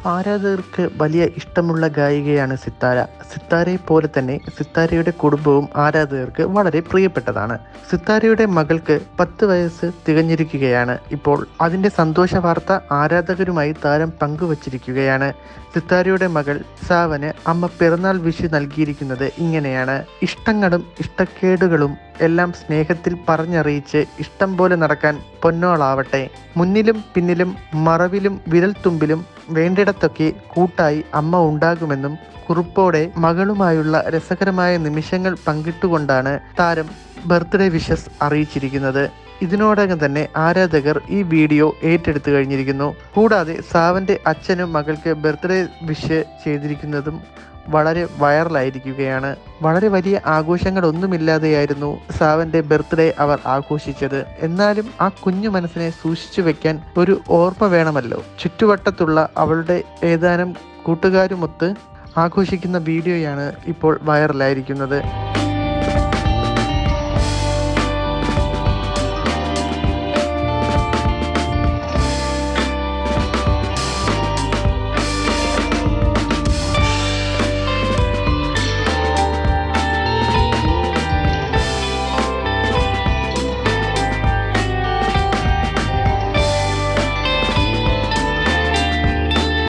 ആരാധകർക്ക് വലിയ ഇഷ്ടമുള്ള ഗായികയാണ് സിത്താര സിത്താരയെ പോലെ തന്നെ സിത്താരയുടെ കുടുംബവും ആരാധകർക്ക് വളരെ പ്രിയപ്പെട്ടതാണ് സിത്താരയുടെ മകൾക്ക് പത്ത് വയസ്സ് തികഞ്ഞിരിക്കുകയാണ് ഇപ്പോൾ അതിന്റെ സന്തോഷ വാർത്ത ആരാധകരുമായി താരം പങ്കുവച്ചിരിക്കുകയാണ് സിത്താരയുടെ മകൾ സാവന് അമ്മ പിറന്നാൾ വിഷു നൽകിയിരിക്കുന്നത് ഇങ്ങനെയാണ് ഇഷ്ടങ്ങളും ഇഷ്ടക്കേടുകളും എല്ലാം സ്നേഹത്തിൽ പറഞ്ഞറിയിച്ച് ഇഷ്ടം പോലെ നടക്കാൻ പൊന്നോളാവട്ടെ മുന്നിലും പിന്നിലും മറവിലും വിരൽത്തുമ്പിലും വേണ്ടിടത്തൊക്കെ കൂട്ടായി അമ്മ ഉണ്ടാകുമെന്നും കുറിപ്പോടെ മകളുമായുള്ള രസകരമായ നിമിഷങ്ങൾ പങ്കിട്ടുകൊണ്ടാണ് താരം ബർത്ത്ഡേ വിഷസ് അറിയിച്ചിരിക്കുന്നത് ഇതിനോടകം തന്നെ ആരാധകർ ഈ വീഡിയോ ഏറ്റെടുത്തു കഴിഞ്ഞിരിക്കുന്നു കൂടാതെ സാവന്റെ അച്ഛനും മകൾക്ക് ബർത്ത്ഡേ വിഷ് ചെയ്തിരിക്കുന്നതും വളരെ വൈറലായിരിക്കുകയാണ് വളരെ വലിയ ആഘോഷങ്ങളൊന്നുമില്ലാതെയായിരുന്നു സാവന്റെ ബർത്ത്ഡേ അവർ ആഘോഷിച്ചത് എന്നാലും ആ കുഞ്ഞു മനസ്സിനെ സൂക്ഷിച്ചു വെക്കാൻ ഒരു ഓർമ്മ വേണമല്ലോ ചുറ്റുവട്ടത്തുള്ള അവളുടെ ഏതാനും കൂട്ടുകാരുമൊത്ത് ആഘോഷിക്കുന്ന വീഡിയോയാണ് ഇപ്പോൾ വൈറലായിരിക്കുന്നത്